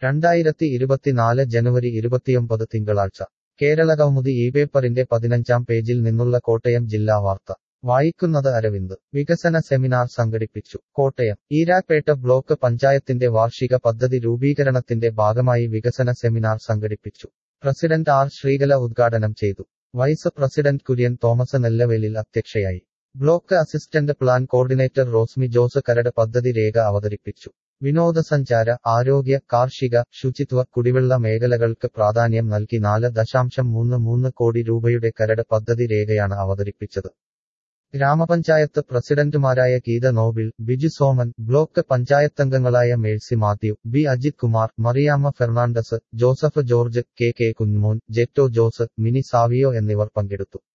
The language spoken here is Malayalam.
രണ്ടായിരത്തി ഇരുപത്തിനാല് ജനുവരി ഇരുപത്തിയൊമ്പത് തിങ്കളാഴ്ച കേരളകൗമുദി ഈ പേപ്പറിന്റെ പതിനഞ്ചാം പേജിൽ നിന്നുള്ള കോട്ടയം ജില്ലാ വാർത്ത വായിക്കുന്നത് അരവിന്ദ് വികസന സെമിനാർ സംഘടിപ്പിച്ചു കോട്ടയം ഈരാപ്പേട്ട ബ്ലോക്ക് പഞ്ചായത്തിന്റെ വാർഷിക പദ്ധതി രൂപീകരണത്തിന്റെ ഭാഗമായി വികസന സെമിനാർ സംഘടിപ്പിച്ചു പ്രസിഡന്റ് ആർ ശ്രീകല ഉദ്ഘാടനം ചെയ്തു വൈസ് പ്രസിഡന്റ് കുര്യൻ തോമസ് നെല്ലവേലിൽ അധ്യക്ഷയായി block assistant plan coordinator Rosmi Jose കരട് പദ്ധതി രേഖ അവതരിപ്പിച്ചു വിനോദസഞ്ചാര ആരോഗ്യ കാർഷിക ശുചിത്വ കുടിവെള്ള മേഖലകൾക്ക് പ്രാധാന്യം നൽകി നാല് ദശാംശം മൂന്ന് മൂന്ന് കോടി രൂപയുടെ കരട് പദ്ധതി രേഖയാണ് അവതരിപ്പിച്ചത് ഗ്രാമപഞ്ചായത്ത് പ്രസിഡന്റുമാരായ ഗീത നോബിൾ ബിജു സോമൻ ബ്ലോക്ക് പഞ്ചായത്തംഗങ്ങളായ Mercy Mathew B Ajith Kumar Mariyamma Fernandez Joseph George K K Kunjumon Jetto Jose Mini Savio എന്നിവർ പങ്കെടുത്തു